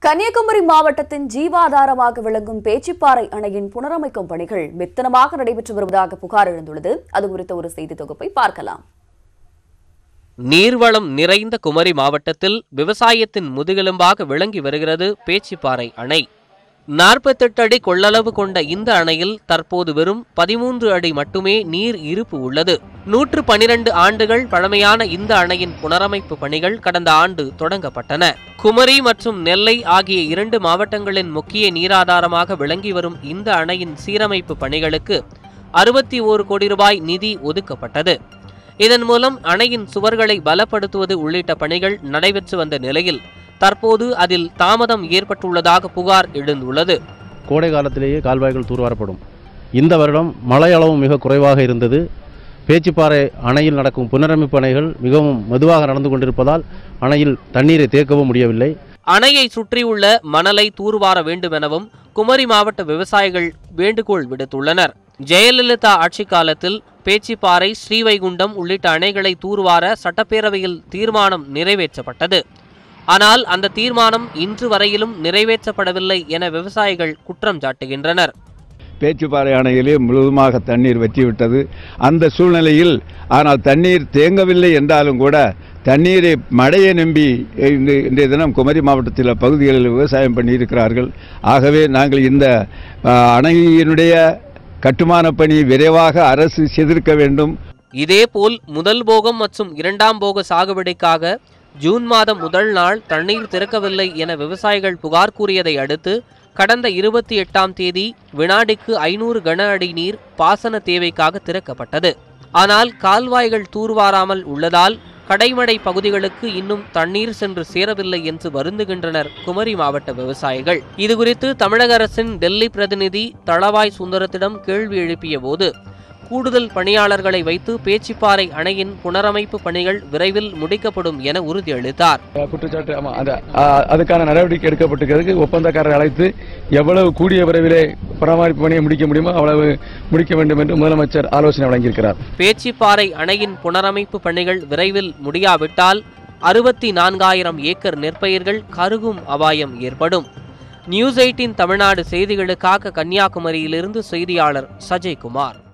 கன்னியாகுமரி மாவட்டத்தின் ஜீவாதாரமாக விளங்கும் பேச்சிப்பாறை அணையின் புனரமைக்கும் பணிகள் மெத்தனமாக நடைபெற்று வருவதாக புகார் எழுந்துள்ளது அது குறித்த ஒரு செய்தி தொகுப்பை பார்க்கலாம் நீர்வளம் நிறைந்த குமரி மாவட்டத்தில் விவசாயத்தின் முதுகெலும்பாக விளங்கி வருகிறது பேச்சிப்பாறை அணை நாற்பத்தெட்டு அடி கொள்ளளவு கொண்ட இந்த அணையில் தற்போது வெறும் பதிமூன்று அடி மட்டுமே நீர் இருப்பு உள்ளது நூற்று பனிரெண்டு ஆண்டுகள் பழமையான இந்த அணையின் புனரமைப்பு பணிகள் கடந்த ஆண்டு தொடங்கப்பட்டன குமரி மற்றும் நெல்லை ஆகிய இரண்டு மாவட்டங்களின் முக்கிய நீராதாரமாக விளங்கி வரும் இந்த அணையின் சீரமைப்பு பணிகளுக்கு அறுபத்தி ஓரு கோடி ரூபாய் நிதி ஒதுக்கப்பட்டது இதன் மூலம் அணையின் சுவர்களை பலப்படுத்துவது உள்ளிட்ட பணிகள் நடைபெற்று வந்த நிலையில் தற்போது அதில் தாமதம் ஏற்பட்டுள்ளதாக புகார் எழுந்துள்ளது கோடை காலத்திலேயே கால்வாய்கள் தூர்வாரப்படும் இந்த வருடம் மழை அளவு மிக குறைவாக இருந்தது பேச்சிப்பாறை அணையில் நடக்கும் புனரமைப்பு பணிகள் மிகவும் மெதுவாக நடந்து கொண்டிருப்பதால் அணையில் தண்ணீரை தேக்கவும் முடியவில்லை அணையை சுற்றியுள்ள மணலை தூர்வார வேண்டுமெனவும் குமரி மாவட்ட விவசாயிகள் வேண்டுகோள் விடுத்துள்ளனர் ஜெயலலிதா ஆட்சி காலத்தில் பேச்சிப்பாறை ஸ்ரீவைகுண்டம் உள்ளிட்ட அணைகளை தூர்வார சட்டப்பேரவையில் தீர்மானம் நிறைவேற்றப்பட்டது ஆனால் அந்த தீர்மானம் இன்று வரையிலும் நிறைவேற்றப்படவில்லை என விவசாயிகள் குற்றம் சாட்டுகின்றனர் பேச்சுப்பாறை அணையிலே முழுவதுமாக தண்ணீர் வற்றிவிட்டது அந்த சூழ்நிலையில் ஆனால் தண்ணீர் தேங்கவில்லை என்றாலும் கூட தண்ணீரை மழையை நம்பி இந்த இன்றைய தினம் குமரி மாவட்டத்தில் பகுதிகளில் விவசாயம் பண்ணியிருக்கிறார்கள் ஆகவே நாங்கள் இந்த ஆ, அணையினுடைய கட்டுமான பணி விரைவாக அரசு செய்திருக்க வேண்டும் இதேபோல் முதல் போகம் மற்றும் இரண்டாம் போக சாகுபடிக்காக ஜூன் மாதம் முதல் நாள் தண்ணீர் திறக்கவில்லை என விவசாயிகள் புகார் கூறியதை அடுத்து கடந்த இருபத்தி எட்டாம் தேதி வினாடிக்கு ஐநூறு கன அடி நீர் பாசன தேவைக்காக திறக்கப்பட்டது ஆனால் கால்வாய்கள் தூர்வாராமல் உள்ளதால் கடைமடை பகுதிகளுக்கு இன்னும் தண்ணீர் சென்று சேரவில்லை என்று வருந்துகின்றனர் குமரி மாவட்ட விவசாயிகள் இதுகுறித்து தமிழக அரசின் டெல்லி பிரதிநிதி தளவாய் சுந்தரத்திடம் கேள்வி எழுப்பிய போது கூடுதல் பணியாளர்களை வைத்து பேச்சிப்பாறை அணையின் புனரமைப்பு பணிகள் விரைவில் முடிக்கப்படும் என உறுதியளித்தார் குற்றச்சாட்டு ஆமா அந்த ஆ, அதுக்கான நடவடிக்கை எடுக்கப்பட்டிருக்கிறது ஒப்பந்தக்காரரை அழைத்து எவ்வளவு கூடிய விரைவிலே பராமரிப்பு பணியை முடிக்க முடியுமோ அவ்வளவு முடிக்க வேண்டும் என்று முதலமைச்சர் ஆலோசனை வழங்கியிருக்கிறார் பேச்சிப்பாறை அணையின் புனரமைப்பு பணிகள் விரைவில் முடியாவிட்டால் அறுபத்தி நான்காயிரம் ஏக்கர் நெற்பயிர்கள் கருகும் அபாயம் ஏற்படும் நியூஸ் எயிட்டின் தமிழ்நாடு செய்திகளுக்காக கன்னியாகுமரியிலிருந்து செய்தியாளர் சஜய்குமார்